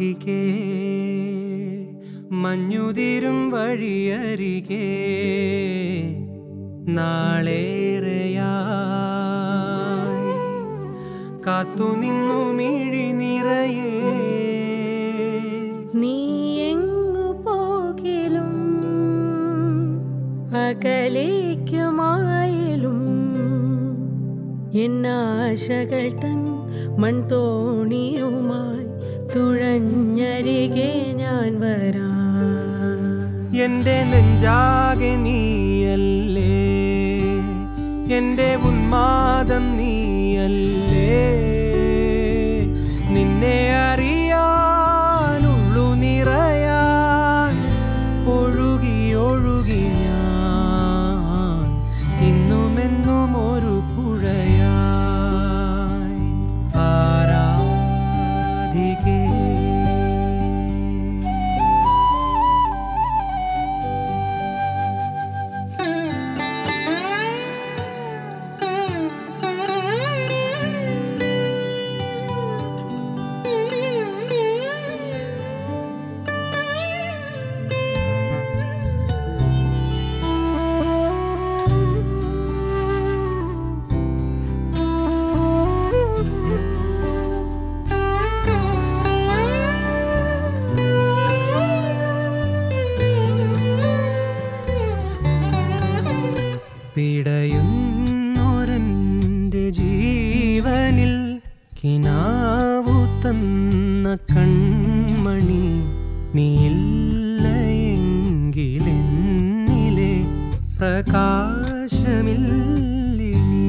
തിരികെ മഞ്ഞുതിരും വഴിയരികെ നാളേറെയായി കാത്തുനിന്നു മിഴി നിറയേ നീ എങ്ങു പോകിലും അകലേക്കുമായാലും എന്നാശകൾ തൻ മൺതോണിയുമായി തുഴഞ്ഞരികെ ഞാൻ വരാം എന്റെ നെഞ്ചാകെ നീയല്ലേ എന്റെ ഉന്മാദം നീയല്ലേ നിന്നെ അറിയാനുള്ളു നിറയാൻ ഒഴുകി ഒഴുകി ഞാൻ ഇന്നുമെന്നും ഒരു പുഴയായി ആരാധികേ പിടയുന്നൊരൻ്റെ ജീവനിൽ കിനാവു തന്ന കൺമണി നീയില്ലയെങ്കിലെന്നിലെ പ്രകാശമില്ലിനി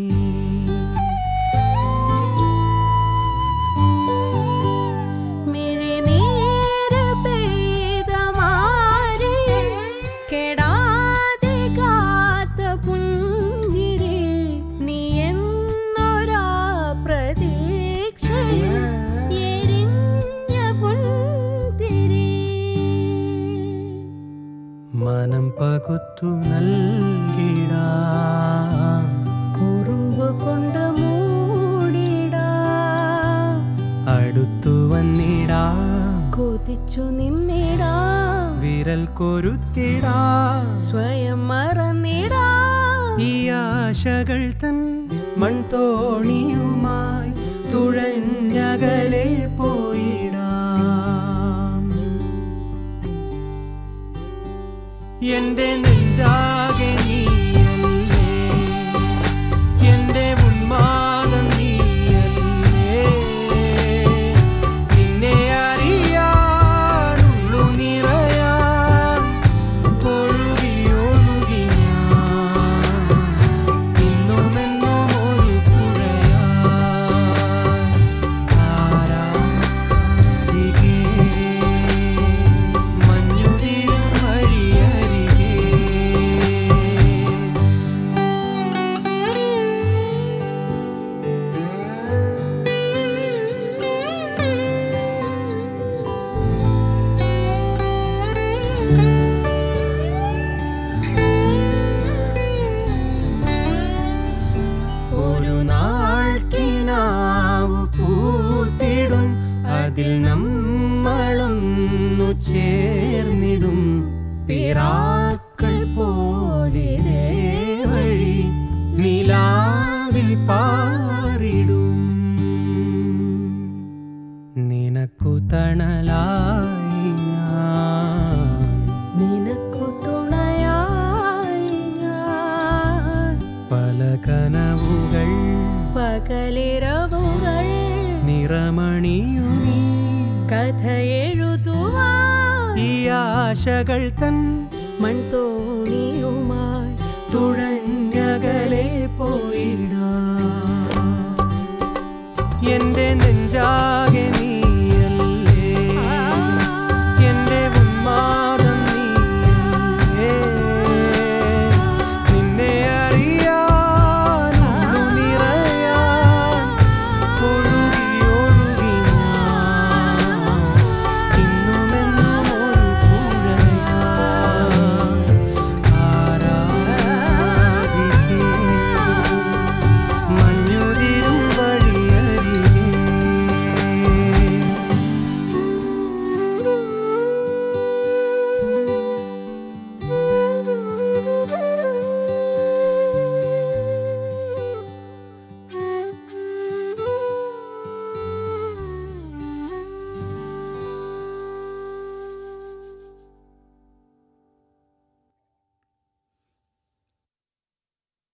മിഴിനീര് പെയ്ത മാറി കെടാതെ കാത്ത പുഞ്ചിരി നീ എന്നൊരാ പ്രതീക്ഷയിൽ എരിഞ്ഞ പുൻതിരി മനം പകുത്തു നൽകിടാം കുറുമ്പ് കൊണ്ട് മൂടിടാ അടുത്തു വന്നിടാ കൊതിച്ചു നിന്നിടാ വിരൽ കൊരുത്തിടാ സ്വയം മറന്നിടാ ഈ ആശകൾ തൻ മൺതോണിയുമായി തുഴഞ്ഞകലെ പോയിടാം എന്റെ നെഞ്ചാകെ നീയല്ലേ എന്റെ ഉന്മാദം നീയല്ലേ നിന്നെ അറിയാനുള്ളു നിറയാൻ ഒഴുകി ഒഴുകി ഞാൻ ഇന്നുമെന്നും ഒരു പുഴയായി ആരാധികേ മഞ്ഞുതിരും വഴിയരികെ ഒരു നാൾക്കിനാവു പൂത്തിടും അതിൽ നമ്മളൊന്നു ചേർന്നിടും പിറാക്കൾ പോലെ വഴി നിലാവിൽ പാറിടും നിനക്കു തണലായി ഞാൻ നിനക്കു തുണയായി ഞാൻ പല കനവുകൾ പകലിരവുകൾ നിറമണിയുമീ കഥ എഴുതുവാൻ ഈ ആശകൾ തൻ മൺതോണിയുമായി തുഴ